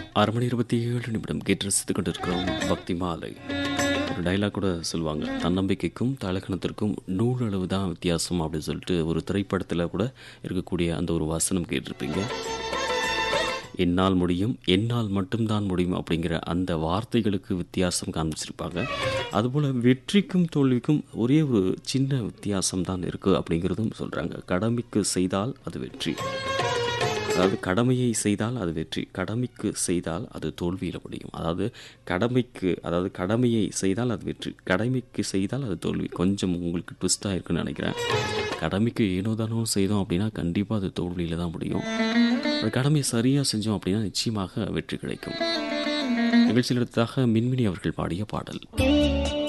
ஆறு மணி இருபத்தி ஏழு நிமிடம் கேட்டு ரசித்துக் கொண்டிருக்கிறோம் பக்தி மாலை ஒரு டைலாக் கூட சொல்லுவாங்க தன்னம்பிக்கைக்கும் தலகணத்திற்கும் நூலளவு தான் வித்தியாசம் அப்படின்னு சொல்லிட்டு ஒரு திரைப்படத்தில் கூட இருக்கக்கூடிய அந்த ஒரு வசனம் கேட்டிருப்பீங்க என்னால் முடியும் என்னால் மட்டும்தான் முடியும் அப்படிங்கிற அந்த வார்த்தைகளுக்கு வித்தியாசம் காமிச்சிருப்பாங்க அதுபோல் வெற்றிக்கும் தோல்விக்கும் ஒரே ஒரு சின்ன வித்தியாசம் தான் இருக்குது அப்படிங்கிறதும் சொல்கிறாங்க கடமைக்கு செய்தால் அது வெற்றி அதாவது கடமையை செய்தால் அது வெற்றி கடமைக்கு செய்தால் அது தோல்வியில் முடியும் அதாவது கடமைக்கு அதாவது கடமையை செய்தால் அது வெற்றி கடமைக்கு செய்தால் அது தோல்வி கொஞ்சம் உங்களுக்கு ட்விஸ்டாக இருக்குன்னு நினைக்கிறேன் கடமைக்கு ஏனோ தானோ செய்தோம் அப்படின்னா கண்டிப்பாக அது தோல்வியில் தான் முடியும் ஒரு கடமையை சரியாக செஞ்சோம் அப்படின்னா நிச்சயமாக வெற்றி கிடைக்கும் நிகழ்ச்சியில் எடுத்ததாக மின்மினி அவர்கள் பாடிய பாடல்